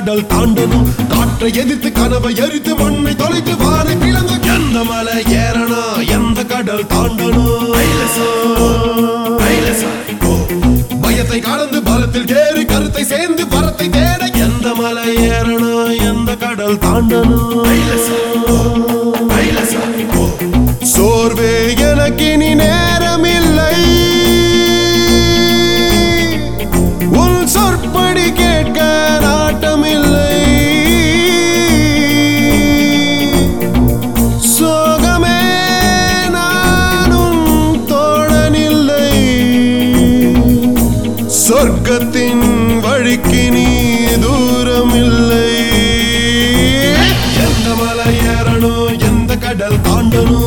கடல் தாண்டணும் காற்றை எதிர்த்து கனவை எரித்து மண்ணை தொலைத்து வானை பிளந்து எந்த மலை ஏறணும் எந்த கடல் தாண்டணும் பயத்தை கடந்து பலத்தில் ஏறி கருத்தை சேர்ந்து வரத்தை தேட எந்த மலை ஏறணும் எந்த கடல் தாண்டணும் சோர்வே எனக்கு இனி நேரமில்லை உன் சொற்படி கேட்க நாட்டமில்லை சோகமே நானும் தோழனில்லை சொர்க்கத்தின் வழிக்கு நீ தூரமில்லை எந்த மலை ஏறணும் எந்த கடல் தாண்டணும்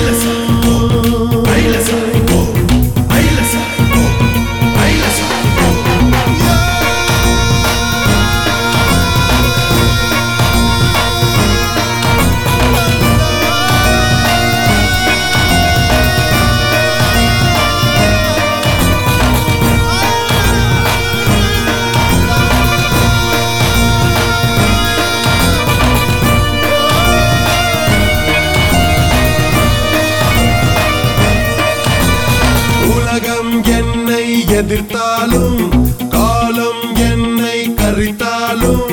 உலகம் என்னை எதிர்த்தாலும் காலம் என்னை கரித்தாலும்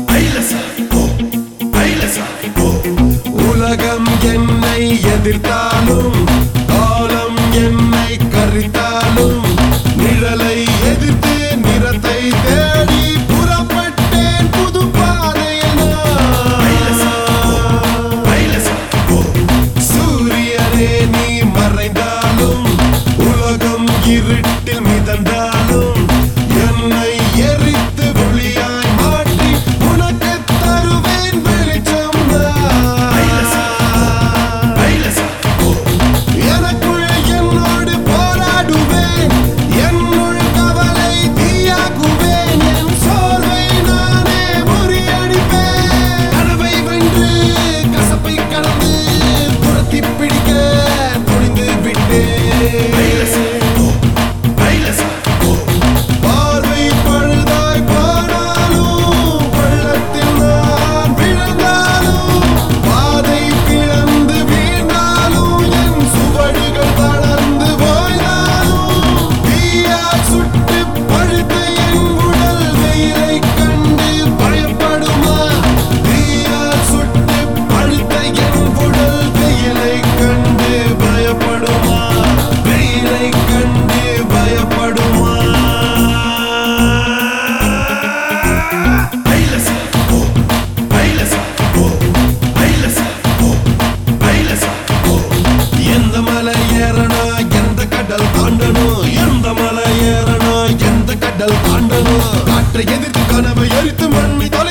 உலகம் என்னை எதிர்த்தாலும் காலம் என்னை கரித்தாலும் நிழலை எதிர்த்து நிறத்தை தேடி புறப்பட்டேன் புது பாதையில் சூரியனே நீ மறைந்தாலும் உலகம் இருட்டில் மிதந்தாலும் என்னை எரித்து ஒளியாய் மாற்றி உனக்கு தருவேன் வெளிச்சம் எனக்குள் என்னோடு போராடுவேன் என்னுள் கவலை தீயாக்குவேன் என் சோர்வை நானே முறியடிப்பேன் கனவை வென்று கசப்பை கடந்து துரத்தி பிடிக்க துணிந்து விட்டேன் பார்வை பழுதாய் போனாலும் பள்ளத்தில் நான் விழுந்தாலும் பாதை பிளந்து வீழ்ந்தாலும் என் சுவடுகள் தளர்ந்து போய்ந்தாலும் தீயால் சுட்டு பழுத்த என் உடல் வெயிலை கண்டு பயப்படுமா தீயால் சுட்டு பழுத்த என் உடல் வெயிலை கண்டு பயப்படுமா வெயிலை கண்டு பயப்படுமா எந்த மலை ஏறணும் எந்த கடல் தாண்டணும் எந்த மலை ஏறணும் எந்த கடல் தாண்டணும் காற்றை எதிர்த்து கனவை எரித்து மண்ணை தொலை